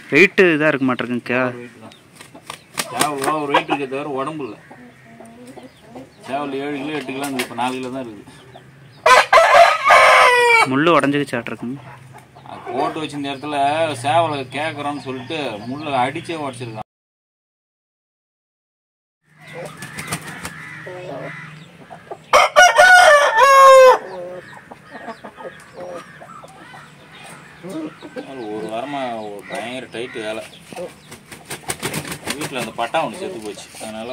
weight இதாக இருக்க மாட்டிருக்குங்க ஒரு வெயிட் தான் சேவல் ஒரு வெயிட் இருக்கே தவிர உடம்பு இல்லை சேவல் ஏழு கிலோ எட்டு கிலோ இருந்தது இப்போ நாலு கிலோ தான் இருக்குது முள் உடஞ்சிக்கிச்சாட்டிருக்குங்க அது போட்டு வச்சிருந்த இடத்துல சேவலை கேட்குறோன்னு சொல்லிட்டு முள்ளை அடிச்சே உடச்சிருக்கான் அது ஒரு வாரமா ஒரு பயங்கர டைட்டு வேலை வீட்டில் அந்த பட்டா ஒன்று செத்து போச்சு அதனால